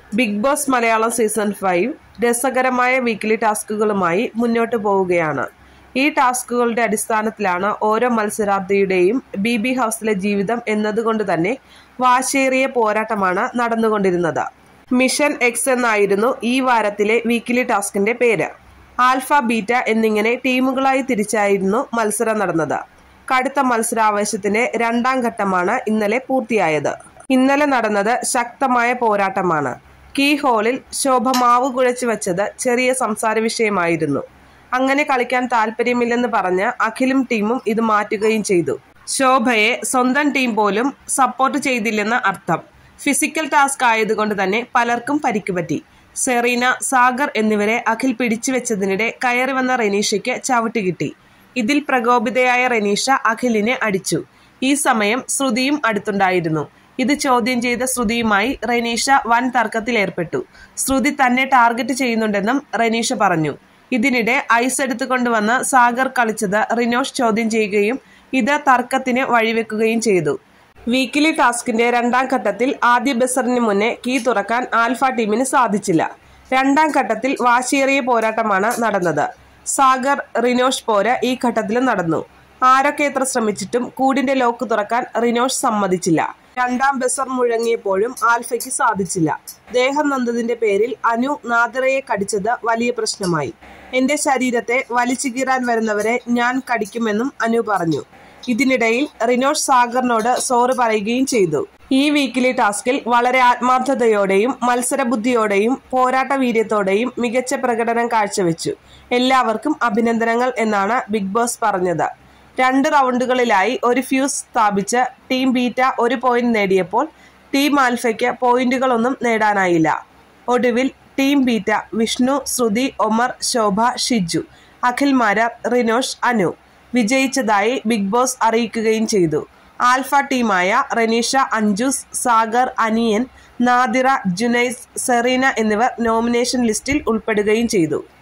big Boss Malayalam season five രസകരമായ weekly ടാസ്കുകളുമായി മുന്നോട്ട് പോവുകയാണ് ഈ ടാസ്കുകളുടെ അടിസ്ഥാനത്തിലാണ് ഓരോ മത്സരാർത്ഥിയുടെയും ബി ബി ഹൗസിലെ ജീവിതം എന്നതുകൊണ്ട് തന്നെ വാശേറിയ പോരാട്ടമാണ് നടന്നുകൊണ്ടിരുന്നത് മിഷൻ എക്സ് എന്നായിരുന്നു ഈ വാരത്തിലെ വീക്കിലി ടാസ്കിന്റെ പേര് ആൽഫ ബീറ്റ എന്നിങ്ങനെ ടീമുകളായി തിരിച്ചായിരുന്നു മത്സരം നടന്നത് കടുത്ത മത്സരാവേശത്തിന്റെ രണ്ടാം ഘട്ടമാണ് ഇന്നലെ പൂർത്തിയായത് ഇന്നലെ നടന്നത് ശക്തമായ പോരാട്ടമാണ് കീ ഹോളിൽ ശോഭ മാവ് കുഴച്ചു വെച്ചത് ചെറിയ സംസാര വിഷയമായിരുന്നു അങ്ങനെ കളിക്കാൻ താല്പര്യമില്ലെന്ന് പറഞ്ഞ് അഖിലും ടീമും ഇത് മാറ്റുകയും ചെയ്തു ശോഭയെ സ്വന്തം ടീം പോലും സപ്പോർട്ട് ചെയ്തില്ലെന്ന് അർത്ഥം ഫിസിക്കൽ ടാസ്ക് ആയതുകൊണ്ട് തന്നെ പലർക്കും പരിക്ക് പറ്റി സെറീന സാഗർ എന്നിവരെ അഖിൽ പിടിച്ചു വെച്ചതിനിടെ കയറി വന്ന റെനീഷയ്ക്ക് ചവിട്ട് കിട്ടി ഇതിൽ പ്രകോപിതയായ റെനീഷ അഖിലിനെ അടിച്ചു ഈ സമയം ശ്രുതിയും അടുത്തുണ്ടായിരുന്നു ഇത് ചോദ്യം ചെയ്ത ശ്രുതിയുമായി റെനീഷ വൻ തർക്കത്തിൽ ഏർപ്പെട്ടു ശ്രുതി തന്നെ ടാർഗറ്റ് ചെയ്യുന്നുണ്ടെന്നും റെനീഷ പറഞ്ഞു ഇതിനിടെ ഐസ് എടുത്തുകൊണ്ടുവന്ന് സാഗർ കളിച്ചത് റിനോഷ് ചോദ്യം ചെയ്യുകയും ഇത് തർക്കത്തിന് വഴിവെക്കുകയും ചെയ്തു വീക്കിലി ടാസ്കിന്റെ രണ്ടാം ഘട്ടത്തിൽ ആദ്യ ബസറിന് മുന്നേ കീ തുറക്കാൻ ആൽഫ ടീമിന് സാധിച്ചില്ല രണ്ടാം ഘട്ടത്തിൽ വാശിയേറിയ പോരാട്ടമാണ് നടന്നത് സാഗർ റിനോഷ് പോര ഈ ഘട്ടത്തിലും നടന്നു ആരൊക്കെ എത്ര ശ്രമിച്ചിട്ടും കൂടിന്റെ ലോക്ക് തുറക്കാൻ റിനോഷ് സമ്മതിച്ചില്ല രണ്ടാം ബസർ മുഴങ്ങിയപ്പോഴും ആൽഫയ്ക്ക് സാധിച്ചില്ല ദേഹം നൊന്തതിന്റെ പേരിൽ അനു നാദിറയെ കടിച്ചത് വലിയ പ്രശ്നമായി എന്റെ ശരീരത്തെ വലിച്ചു കീറാൻ വരുന്നവരെ ഞാൻ കടിക്കുമെന്നും അനു പറഞ്ഞു ഇതിനിടയിൽ റിനോഷ് സാഗറിനോട് സോറി പറയുകയും ചെയ്തു ഈ വീക്കിലി ടാസ്കിൽ വളരെ ആത്മാർത്ഥതയോടെയും മത്സരബുദ്ധിയോടെയും പോരാട്ട വീര്യത്തോടെയും മികച്ച പ്രകടനം കാഴ്ചവെച്ചു എല്ലാവർക്കും അഭിനന്ദനങ്ങൾ എന്നാണ് ബിഗ് ബോസ് പറഞ്ഞത് രണ്ട് റൗണ്ടുകളിലായി ഒരു ഫ്യൂസ് സ്ഥാപിച്ച് ടീം ബീറ്റ ഒരു പോയിന്റ് നേടിയപ്പോൾ ടീം ആൽഫയ്ക്ക് പോയിന്റുകളൊന്നും നേടാനായില്ല ഒടുവിൽ ടീം ബീറ്റ വിഷ്ണു ശ്രുതി ഒമർ ശോഭ ഷിജു അഖിൽ മാരാർ റിനോഷ് അനു വിജയിച്ചതായി ബിഗ് ബോസ് അറിയിക്കുകയും ചെയ്തു ആൽഫ ടീമായ റെനീഷ അഞ്ജുസ് സാഗർ അനിയൻ നാദിറ ജുനൈസ് സെറീന എന്നിവർ നോമിനേഷൻ ലിസ്റ്റിൽ ഉൾപ്പെടുകയും ചെയ്തു